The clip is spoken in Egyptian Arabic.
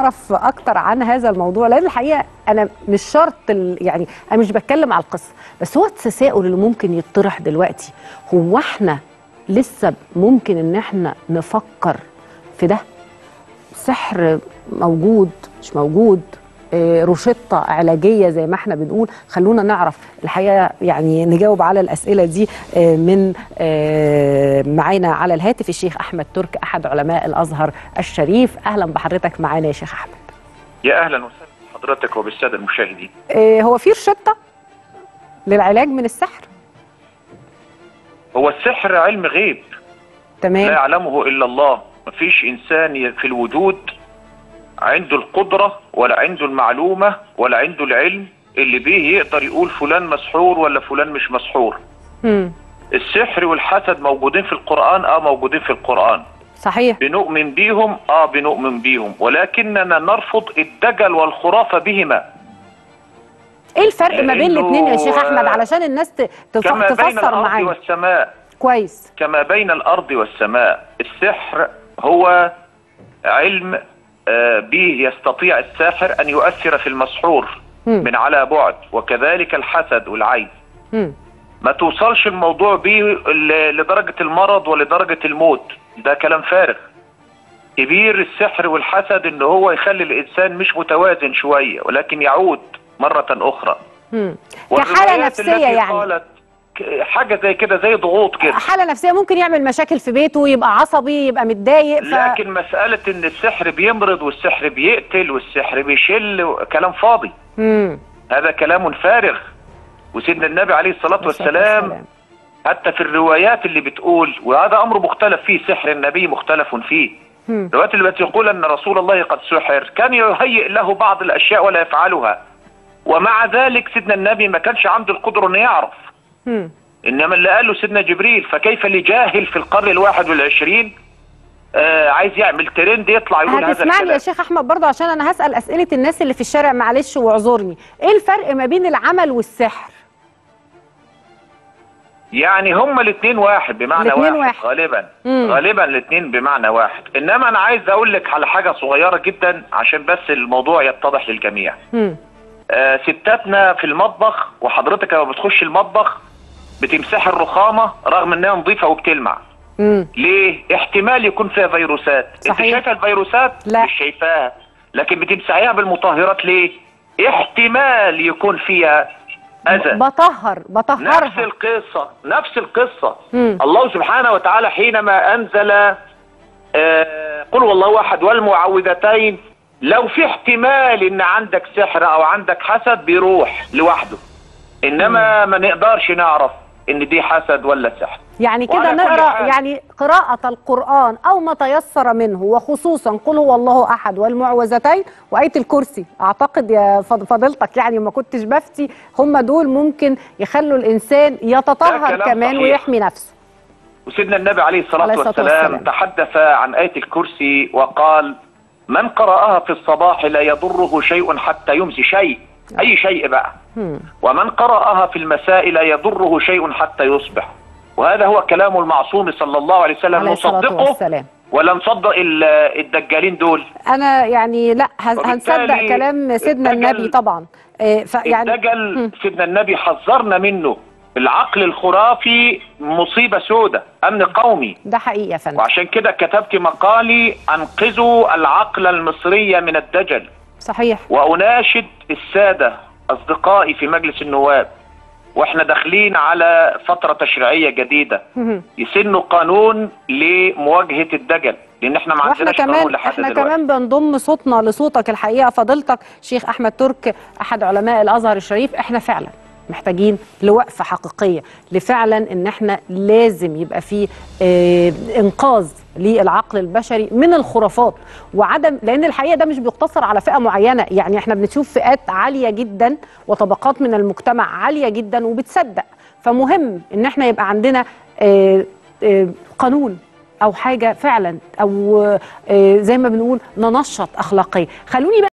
نعرف اكتر عن هذا الموضوع لان الحقيقه انا مش شرط ال- يعني انا مش بتكلم على القصه بس هو التساؤل اللي ممكن يطرح دلوقتي هو احنا لسه ممكن ان احنا نفكر في ده سحر موجود مش موجود آه، روشتة علاجية زي ما احنا بنقول خلونا نعرف الحقيقة يعني نجاوب على الأسئلة دي آه، من آه، معانا على الهاتف الشيخ أحمد ترك أحد علماء الأزهر الشريف أهلا بحضرتك معانا يا شيخ أحمد يا اهلا وسهلا بحضرتك وبالساده المشاهدين آه، هو في روشتة للعلاج من السحر هو السحر علم غيب لا تمام يعلمه الا الله مفيش انسان في الوجود عنده القدره ولا عنده المعلومه ولا عنده العلم اللي بيه يقدر يقول فلان مسحور ولا فلان مش مسحور مم. السحر والحسد موجودين في القران اه موجودين في القران صحيح بنؤمن بيهم اه بنؤمن بيهم ولكننا نرفض الدجل والخرافه بهما ايه الفرق ما بين لأنه- الاثنين يا شيخ أحمد علشان الناس ت- تف- كما بين تفسر الارض معانا والسماء كويس كما بين الارض والسماء السحر هو علم آه، به يستطيع الساحر ان يؤثر في المسحور مم. من على بعد وكذلك الحسد والعين مم. ما توصلش الموضوع به ل- لدرجة المرض ولدرجة الموت ده كلام فارغ كبير السحر والحسد ان هو يخلي الانسان مش متوازن شوية ولكن يعود مرة اخرى مم. والروايات كحالة نفسية التي يعني قالت ك- حاجة زي كده زي ضغوط كده حالة نفسية ممكن يعمل مشاكل في بيته يبقى عصبي يبقى متضايق ف... لكن مسألة ان السحر بيمرض والسحر بيقتل والسحر بيشل كلام فاضي مم. هذا كلام فارغ وسيدنا النبي عليه الصلاة والسلام حتى في الروايات اللي بتقول وهذا امر مختلف فيه سحر النبي مختلف فيه مم. الروايات اللي بتقول ان رسول الله قد سحر كان يهيئ له بعض الاشياء ولا يفعلها ومع ذلك سيدنا النبي ما كانش عنده القدره انه يعرف مم. انما اللي قاله سيدنا جبريل فكيف لجاهل في القرن الواحد والعشرين آه عايز يعمل ترند يطلع يقول هذا هتسمعني يا الكلام شيخ احمد برضه عشان انا هسال اسئله الناس اللي في الشارع معلش واعذرني ايه الفرق ما بين العمل والسحر يعني هما الاثنين واحد بمعنى الاتنين واحد, واحد. غالبا مم. غالبا الاثنين بمعنى واحد انما انا عايز اقول لك على حاجه صغيره جدا عشان بس الموضوع يتضح للجميع مم. آه ستاتنا في المطبخ وحضرتك لما بتخش المطبخ بتمسح الرخامه رغم انها نظيفه وبتلمع مم. ليه احتمال يكون فيها فيروسات صحيح. انت شايفه الفيروسات لا. مش شايفاها لكن بتمسحيها بالمطهرات ليه احتمال يكون فيها اذى بطهر نفس بطهرها القصة نفس القصة مم. الله سبحانه وتعالى حينما أنزل آه، قل هو الله أحد والمعوذتين لو في احتمال إن عندك سحر أو عندك حسد بيروح لوحده إنما ما نقدرش نعرف إن دي حسد ولا سحر يعني كده وعلى كل نقرا حال. يعني قراءة القرآن أو ما تيسر منه وخصوصا قل هو الله أحد والمعوذتين وآية الكرسي أعتقد يا فض- فضيلتك يعني ما كنتش بفتي هم دول ممكن يخلوا الإنسان يتطهر كلام كمان صحيح. ويحمي نفسه وسيدنا النبي عليه الصلاة, عليه الصلاة والسلام, والسلام. تحدث عن آية الكرسي وقال من قرأها في الصباح لا يضره شيء حتى يمسي شيء أي شيء بقى مم. ومن قرأها في المساء لا يضره شيء حتى يصبح وهذا هو كلام المعصوم صلى الله عليه وسلم عليه الصلاة نصدقه والسلام ولا نصدق ال- الدجالين دول أنا يعني لا هن- وبالتالي هنصدق كلام سيدنا الدجل- النبي طبعا آه، فيعني الدجل سيدنا النبي حذرنا منه العقل الخرافي مصيبة سودة أمن قومي ده حقيقي يا فندم وعشان كده كتبت مقالي أنقذوا العقل المصري من الدجل صحيح وأناشد السادة أصدقائي في مجلس النواب وإحنا داخلين على فترة تشريعية جديدة مهم. يسنوا قانون لمواجهة الدجل لأن إحنا ما واحنا عندناش قانون كمان لحد احنا دلوقتي كمان بنضم صوتنا لصوتك الحقيقه فضيلتك شيخ احمد ترك احد علماء الازهر الشريف احنا فعلا محتاجين لوقفه حقيقيه لفعلا ان احنا لازم يبقى في آه انقاذ للعقل البشري من الخرافات وعدم لان الحقيقه ده مش بيقتصر على فئه معينه يعني احنا بنشوف فئات عاليه جدا وطبقات من المجتمع عاليه جدا وبتصدق فمهم ان احنا يبقى عندنا آه آه قانون او حاجه فعلا او آه، زي ما بنقول ننشط اخلاقيا خلوني بقى